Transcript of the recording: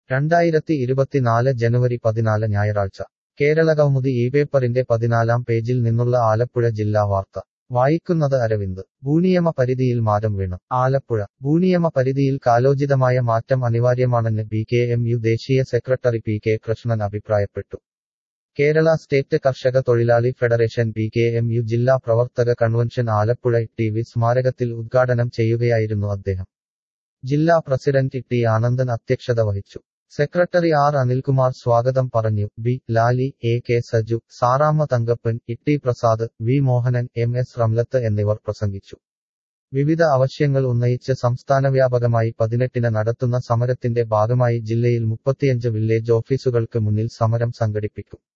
രണ്ടായിരത്തി ഇരുപത്തിനാല് ജനുവരി പതിനാല് ഞായറാഴ്ച കേരളകൗമുദി ഈ പേപ്പറിന്റെ പതിനാലാം പേജിൽ നിന്നുള്ള ആലപ്പുഴ ജില്ലാ വാർത്ത വായിക്കുന്നത് അരവിന്ദ് ഭൂനിയമ പരിധിയിൽ മാറ്റം വേണം ആലപ്പുഴ ഭൂനിയമ പരിധിയിൽ കാലോചിതമായ മാറ്റം അനിവാര്യമാണെന്ന് ബി കെ എം യു ദേശീയ സെക്രട്ടറി പി കെ കൃഷ്ണൻ അഭിപ്രായപ്പെട്ടു കേരള സ്റ്റേറ്റ് കർഷക തൊഴിലാളി federation B K M U ജില്ലാ പ്രവർത്തക കൺവെൻഷൻ ആലപ്പുഴ ടി വി സ്മാരകത്തിൽ ഉദ്ഘാടനം ചെയ്യുകയായിരുന്നു അദ്ദേഹം ജില്ലാ പ്രസിഡന്റ് ടി ആനന്ദൻ അധ്യക്ഷത വഹിച്ചു സെക്രട്ടറി ആർ അനിൽകുമാർ സ്വാഗതം പറഞ്ഞു B Lali A K Saju Saramma Thankappan Itty Prasad V Mohanan M S Ramlath എന്നിവർ പ്രസംഗിച്ചു വിവിധ ആവശ്യങ്ങൾ ഉന്നയിച്ച് സംസ്ഥാനവ്യാപകമായി പതിനെട്ടിന് നടത്തുന്ന സമരത്തിന്റെ ഭാഗമായി ജില്ലയിൽ മുപ്പത്തിയഞ്ച് വില്ലേജ് ഓഫീസുകൾക്ക് മുന്നിൽ സമരം സംഘടിപ്പിക്കും